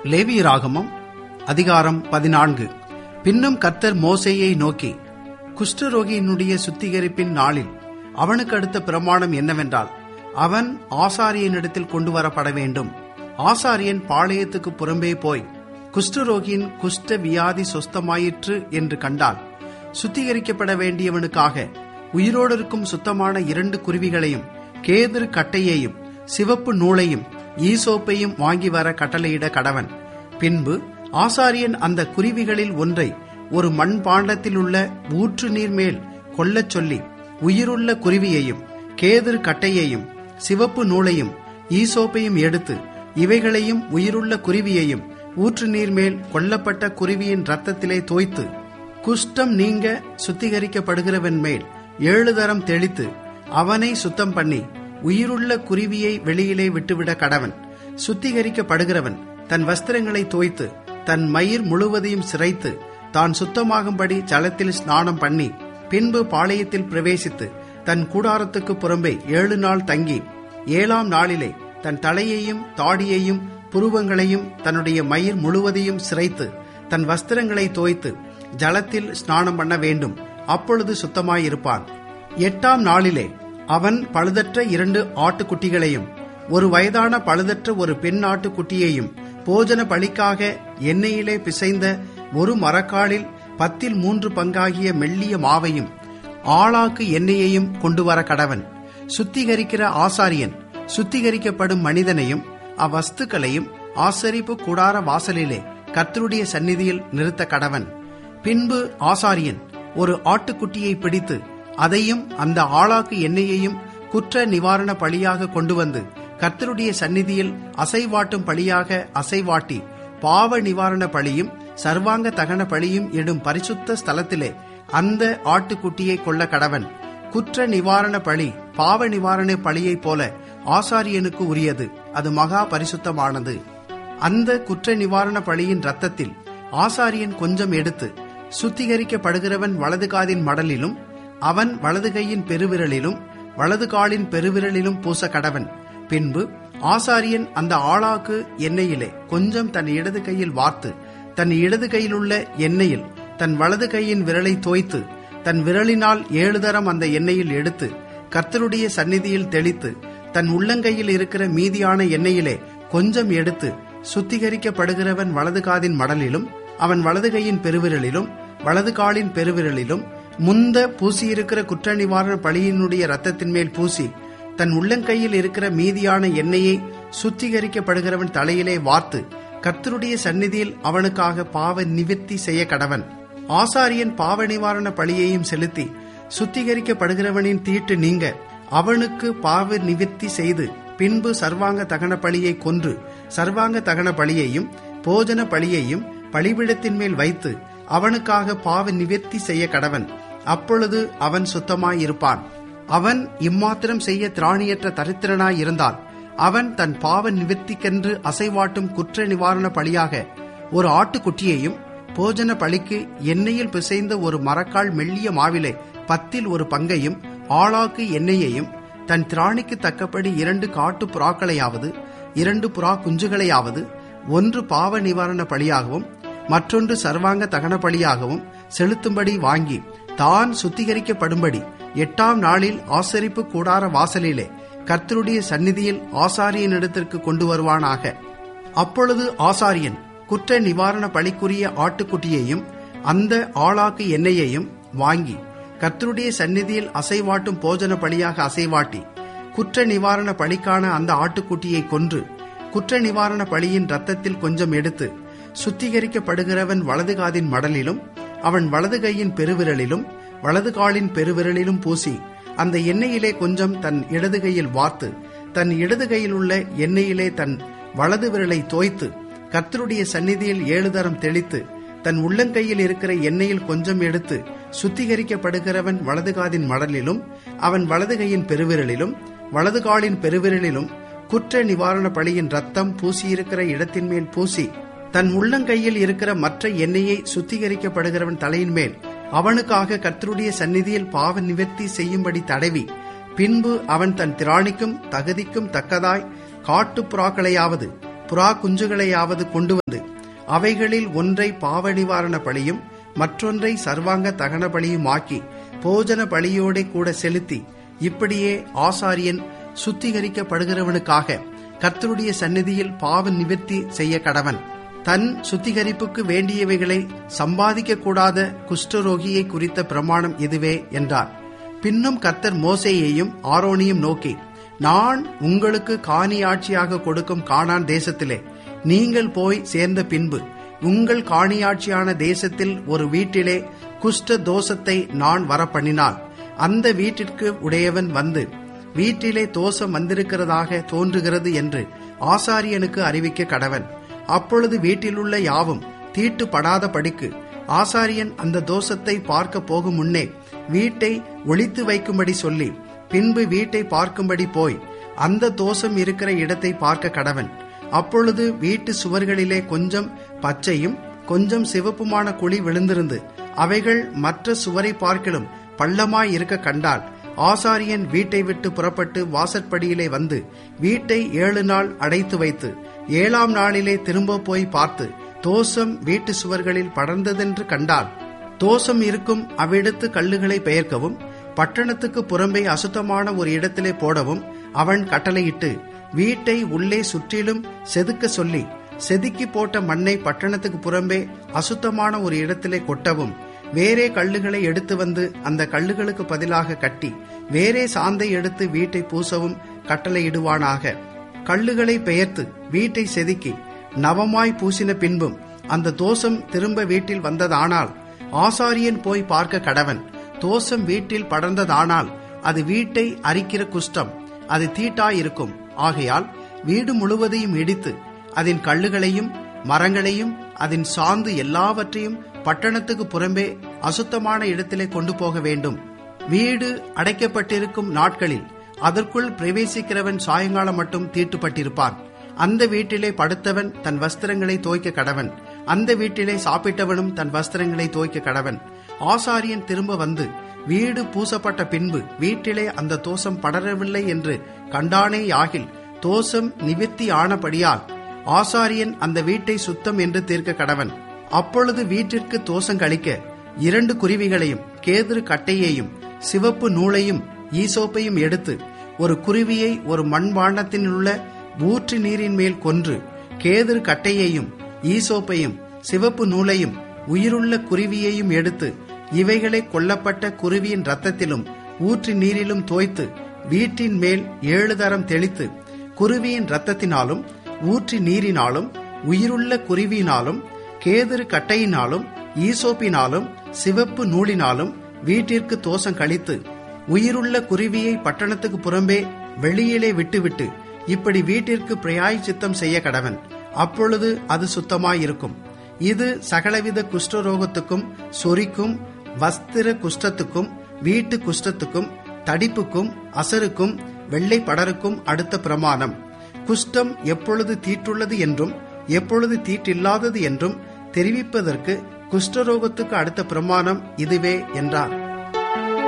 லேவியராகமம் அதிகாரம் பதினான்கு பின்னும் கர்த்தர் மோசேயை நோக்கி குஷ்டரோகியினுடைய சுத்திகரிப்பின் நாளில் அவனுக்கு அடுத்த பிரமாணம் என்னவென்றால் அவன் ஆசாரியனிடத்தில் கொண்டு வரப்பட வேண்டும் ஆசாரியன் பாளையத்துக்கு புறம்பே போய் குஷ்டரோகியின் குஷ்ட வியாதி சொஸ்தமாயிற்று என்று கண்டால் சுத்திகரிக்கப்பட வேண்டியவனுக்காக உயிரோடு இருக்கும் சுத்தமான இரண்டு குருவிகளையும் கேதிர் கட்டையையும் சிவப்பு நூலையும் ஈசோப்பையும் வாங்கி வர கட்டளையிட கடவன் பின்பு ஆசாரியன் அந்த குருவிகளில் ஒன்றை ஒரு மண் பாண்டத்தில் உள்ள ஊற்று நீர் மேல் கொல்லச் சொல்லி உயிருள்ள குருவியையும் கேதிர் கட்டையையும் சிவப்பு நூலையும் ஈசோப்பையும் எடுத்து இவைகளையும் உயிருள்ள குருவியையும் ஊற்று நீர் மேல் கொல்லப்பட்ட குருவியின் ரத்தத்திலே தோய்த்து குஷ்டம் நீங்க சுத்திகரிக்கப்படுகிறவன் மேல் ஏழு தரம் தெளித்து அவனை சுத்தம் பண்ணி உயிருள்ள குருவியை வெளியிலே விட்டுவிட கடவன் சுத்திகரிக்கப்படுகிறவன் தன் வஸ்திரங்களை தோய்த்து தன் மயிர் முழுவதையும் சிரைத்து தான் சுத்தமாகும்படி ஜலத்தில் ஸ்நானம் பண்ணி பின்பு பாளையத்தில் பிரவேசித்து தன் கூடாரத்துக்கு புறம்பே ஏழு நாள் தங்கி ஏழாம் நாளிலே தன் தலையையும் தாடியையும் புருவங்களையும் தன்னுடைய மயிர் முழுவதையும் சிரைத்து தன் வஸ்திரங்களை தோய்த்து ஜலத்தில் ஸ்நானம் பண்ண வேண்டும் அப்பொழுது சுத்தமாயிருப்பான் எட்டாம் நாளிலே அவன் பழுதற்ற இரண்டு ஆட்டுக்குட்டிகளையும் ஒரு வயதான பழுதற்ற ஒரு பெண் ஆட்டுக்குட்டியையும் போஜன பலிக்காக எண்ணெயிலே பிசைந்த ஒரு மரக்காலில் பத்தில் மூன்று பங்காகிய மெல்லிய மாவையும் ஆளாக்கு எண்ணெயையும் கொண்டு வர கடவன் சுத்திகரிக்கிற ஆசாரியன் சுத்திகரிக்கப்படும் மனிதனையும் அவ்வஸ்துக்களையும் ஆசரிப்பு கூடார வாசலிலே கர்த்தருடைய சந்நிதியில் நிறுத்த கடவன் பின்பு ஆசாரியன் ஒரு ஆட்டுக்குட்டியை பிடித்து அதையும் அந்த ஆளாக்கு எண்ணெயையும் குற்ற நிவாரண பலியாக கொண்டு வந்து கர்த்தருடைய சந்நிதியில் அசைவாட்டும் பலியாக அசைவாட்டி பாவ நிவாரண பலியும் சர்வாங்க தகன பலியும் இடும் பரிசுத்த ஸ்தலத்திலே அந்த ஆட்டுக்குட்டியை கொள்ள கடவன் குற்ற நிவாரண பலி பாவ நிவாரண பலியைப் போல ஆசாரியனுக்கு உரியது அது மகா பரிசுத்தமானது அந்த குற்ற நிவாரண பலியின் ரத்தத்தில் ஆசாரியன் கொஞ்சம் எடுத்து சுத்திகரிக்கப்படுகிறவன் வலது காதின் மடலிலும் அவன் வலது கையின் பெருவிரலிலும் வலது காலின் பெருவிரலிலும் பூச கடவன் பின்பு ஆசாரியன் அந்த ஆளாக்கு எண்ணெயிலே கொஞ்சம் தன் இடது கையில் வார்த்து தன் இடது கையிலுள்ள எண்ணெயில் தன் வலது கையின் விரலை தோய்த்து தன் விரலினால் ஏழு தரம் அந்த எண்ணெயில் எடுத்து கர்த்தருடைய சந்நிதியில் தெளித்து தன் உள்ளங்கையில் இருக்கிற மீதியான எண்ணெயிலே கொஞ்சம் எடுத்து சுத்திகரிக்கப்படுகிறவன் வலது காதின் மடலிலும் அவன் வலது கையின் பெருவிரலிலும் வலது காலின் பெருவிரலிலும் முந்த பூசியிருக்கிற குற்ற நிவாரண பலியினுடைய ரத்தத்தின் மேல் பூசி தன் உள்ளங்கையில் இருக்கிற மீதியான எண்ணெயை சுத்திகரிக்கப்படுகிறவன் தலையிலே வார்த்து கர்த்தருடைய சந்நிதியில் அவனுக்காக பாவ நிவிர்த்தி செய்ய கடவன் ஆசாரியன் பாவ நிவாரண பலியையும் செலுத்தி சுத்திகரிக்கப்படுகிறவனின் தீட்டு நீங்க அவனுக்கு பாவ நிவிர்த்தி செய்து பின்பு சர்வாங்க தகன பலியை கொன்று சர்வாங்க தகன பலியையும் போஜன பலியையும் பலிபிடத்தின் மேல் வைத்து அவனுக்காக பாவ நிவர்த்தி செய்ய கடவன் அப்பொழுது அவன் சுத்தமாயிருப்பான் அவன் இம்மாத்திரம் செய்ய திராணியற்ற தரித்திரனாய் இருந்தால் அவன் தன் பாவ நிவர்த்திக்கென்று அசைவாட்டும் குற்ற நிவாரண பலியாக ஒரு ஆட்டுக்குட்டியையும் போஜன பலிக்கு எண்ணெயில் பிசைந்த ஒரு மரக்கால் மெல்லிய மாவிலே பத்தில் ஒரு பங்கையும் ஆளாக்கு எண்ணெயையும் தன் திராணிக்கு தக்கபடி இரண்டு காட்டு புறாக்களையாவது இரண்டு புறா குஞ்சுகளையாவது ஒன்று பாவ நிவாரண பலியாகவும் மற்றொன்று சர்வாங்க தகன பலியாகவும் செலுத்தும்படி வாங்கி தான் சுத்திகரிக்கப்படும்படி எட்டாம் நாளில் ஆசரிப்பு கூடார வாசலிலே கர்த்தருடைய சந்நிதியில் ஆசாரியனிடத்திற்கு கொண்டு வருவானாக அப்பொழுது ஆசாரியன் குற்ற நிவாரண பலிக்குரிய ஆட்டுக்குட்டியையும் அந்த ஆளாக்கு எண்ணெயையும் வாங்கி கர்த்தருடைய சந்நிதியில் அசைவாட்டும் போஜன பலியாக அசைவாட்டி குற்ற நிவாரண பலிக்கான அந்த ஆட்டுக்குட்டியை கொன்று குற்ற நிவாரண பலியின் ரத்தத்தில் கொஞ்சம் எடுத்து சுத்திகரிக்கப்படுகிறவன் வலது காதின் மடலிலும் அவன் வலது கையின் பெருவிரலிலும் வலது காலின் பெருவிரலிலும் பூசி அந்த எண்ணெயிலே கொஞ்சம் தன் இடது கையில் வார்த்து தன் இடது கையில் உள்ள எண்ணெயிலே தன் வலது விரலை தோய்த்து கர்த்தருடைய சந்நிதியில் ஏழு தரம் தெளித்து தன் உள்ளங்கையில் இருக்கிற எண்ணெயில் கொஞ்சம் எடுத்து சுத்திகரிக்கப்படுகிறவன் வலது காதின் மடலிலும் அவன் வலது கையின் பெருவிரலிலும் வலது காலின் பெருவிரலிலும் குற்ற நிவாரண பலியின் ரத்தம் பூசியிருக்கிற இடத்தின் மேல் பூசி தன் உள்ளங்கையில் இருக்கிற மற்ற எண்ணெயை சுத்திகரிக்கப்படுகிறவன் தலையின் மேல் அவனுக்காக கர்த்தருடைய சந்நிதியில் பாவ நிவர்த்தி செய்யும்படி தடவி பின்பு அவன் தன் திராணிக்கும் தகுதிக்கும் தக்கதாய் காட்டுப் புறாக்களையாவது புறா குஞ்சுகளையாவது கொண்டு வந்து அவைகளில் ஒன்றை பாவ நிவாரண பலியும் மற்றொன்றை சர்வாங்க தகன பலியும் ஆக்கி போஜன பலியோட கூட செலுத்தி இப்படியே ஆசாரியன் சுத்திகரிக்கப்படுகிறவனுக்காக கர்த்தருடைய சந்நிதியில் பாவ நிவர்த்தி செய்ய கடவன் தன் சுத்திகரிப்புக்கு வேண்டியவைகளை சம்பாதிக்க கூடாத குஷ்டரோகியை குறித்த பிரமாணம் இதுவே என்றார் பின்னும் கர்த்தர் மோசேயையும் ஆரோனியும் நோக்கி நான் உங்களுக்கு காணியாட்சியாக கொடுக்கும் கானான் தேசத்திலே நீங்கள் போய் சேர்ந்த பின்பு உங்கள் காணியாட்சியான தேசத்தில் ஒரு வீட்டிலே குஷ்ட தோஷத்தை நான் வரப்பண்ணினால் அந்த வீட்டிற்கு உடையவன் வந்து வீட்டிலே தோஷம் வந்திருக்கிறதாக தோன்றுகிறது என்று ஆசாரியனுக்கு அறிவிக்க கடவன் அப்பொழுது வீட்டிலுள்ள யாவும் தீட்டுப்படாத படிக்கு ஆசாரியன் அந்த தோஷத்தை பார்க்க போகும் முன்னே வீட்டை ஒளித்து வைக்கும்படி சொல்லி பின்பு வீட்டை பார்க்கும்படி போய் அந்த தோஷம் இருக்கிற இடத்தை பார்க்க கடவன் அப்பொழுது வீட்டு சுவர்களிலே கொஞ்சம் பச்சையும் கொஞ்சம் சிவப்புமான குழி விழுந்திருந்து அவைகள் மற்ற சுவரை பார்க்கிலும் பள்ளமாய் இருக்க கண்டால் ஆசாரியன் வீட்டை விட்டு புறப்பட்டு வாசற்படியிலே வந்து வீட்டை ஏழு நாள் அடைத்து வைத்து ஏழாம் நாளிலே திரும்ப போய் பார்த்து தோஷம் வீட்டு சுவர்களில் படர்ந்ததென்று கண்டால் தோஷம் இருக்கும் அவ்விடத்து கல்லுகளை பெயர்க்கவும் பட்டணத்துக்கு புறம்பே அசுத்தமான ஒரு இடத்திலே போடவும் அவன் கட்டளையிட்டு வீட்டை உள்ளே சுற்றிலும் செதுக்க சொல்லி செதுக்கி போட்ட மண்ணை பட்டணத்துக்கு புறம்பே அசுத்தமான ஒரு இடத்திலே கொட்டவும் வேறே கல்லுகளை எடுத்து வந்து அந்த கல்லுகளுக்கு பதிலாக கட்டி வேறே சாந்தை எடுத்து வீட்டை பூசவும் கட்டளையிடுவானாக கல்லுகளை பெயர்த்து வீட்டை செதுக்கி நவமாய் பூசின பின்பும் அந்த தோஷம் திரும்ப வீட்டில் வந்ததானால் ஆசாரியன் போய் பார்க்க கடவன் தோஷம் வீட்டில் படர்ந்ததானால் அது வீட்டை அரிக்கிற குஷ்டம் அது தீட்டாயிருக்கும் ஆகையால் வீடு முழுவதையும் இடித்து அதன் கல்லுகளையும் மரங்களையும் அதன் சாந்து எல்லாவற்றையும் பட்டணத்துக்கு புறம்பே அசுத்தமான இடத்திலே கொண்டு போக வேண்டும் வீடு அடைக்கப்பட்டிருக்கும் நாட்களில் அதற்குள் பிரவேசிக்கிறவன் சாயங்காலம் மட்டும் தீட்டுப்பட்டிருப்பான் அந்த வீட்டிலே படுத்தவன் தன் வஸ்திரங்களை தோய்க்க கடவன் அந்த வீட்டிலே சாப்பிட்டவனும் தன் வஸ்திரங்களை தோய்க்க கடவன் ஆசாரியன் திரும்ப வந்து வீடு பூசப்பட்ட பின்பு வீட்டிலே அந்த தோஷம் படரவில்லை என்று கண்டானே யாகில் தோஷம் நிவித்தி ஆனபடியால் ஆசாரியன் அந்த வீட்டை சுத்தம் என்று தீர்க்க கடவன் அப்பொழுது வீட்டிற்கு தோஷம் கழிக்க இரண்டு குருவிகளையும் கேதுரு கட்டையையும் சிவப்பு நூலையும் ஈசோப்பையும் எடுத்து ஒரு குருவியை ஒரு மண்பாண்டத்தில் உள்ள ஊற்று நீரின் மேல் கொன்று கேதுரு கட்டையையும் ஈசோப்பையும் சிவப்பு நூலையும் உயிருள்ள குருவியையும் எடுத்து இவைகளை கொல்லப்பட்ட குருவியின் ரத்தத்திலும் ஊற்று நீரிலும் தோய்த்து வீட்டின் மேல் ஏழு தரம் தெளித்து குருவியின் ரத்தத்தினாலும் ஊற்றி நீரினாலும் உயிருள்ள குருவியினாலும் கேதுரு கட்டையினாலும் ஈசோப்பினாலும் சிவப்பு நூலினாலும் வீட்டிற்கு தோஷம் கழித்து உயிருள்ள குருவியை பட்டணத்துக்கு புறம்பே வெளியிலே விட்டுவிட்டு இப்படி வீட்டிற்கு பிரயாய் சித்தம் செய்ய கடவன் அப்பொழுது அது சுத்தமாயிருக்கும் இது சகலவித குஷ்டரோகத்துக்கும் சொறிக்கும் வஸ்திர குஷ்டத்துக்கும் வீட்டு குஷ்டத்துக்கும் தடிப்புக்கும் அசருக்கும் வெள்ளை படருக்கும் அடுத்த பிரமாணம் குஷ்டம் எப்பொழுது தீட்டுள்ளது என்றும் எப்பொழுது தீட்டில்லாதது என்றும் தெரிவிப்பதற்கு குஷ்டரோகத்துக்கு அடுத்த பிரமாணம் இதுவே என்றார்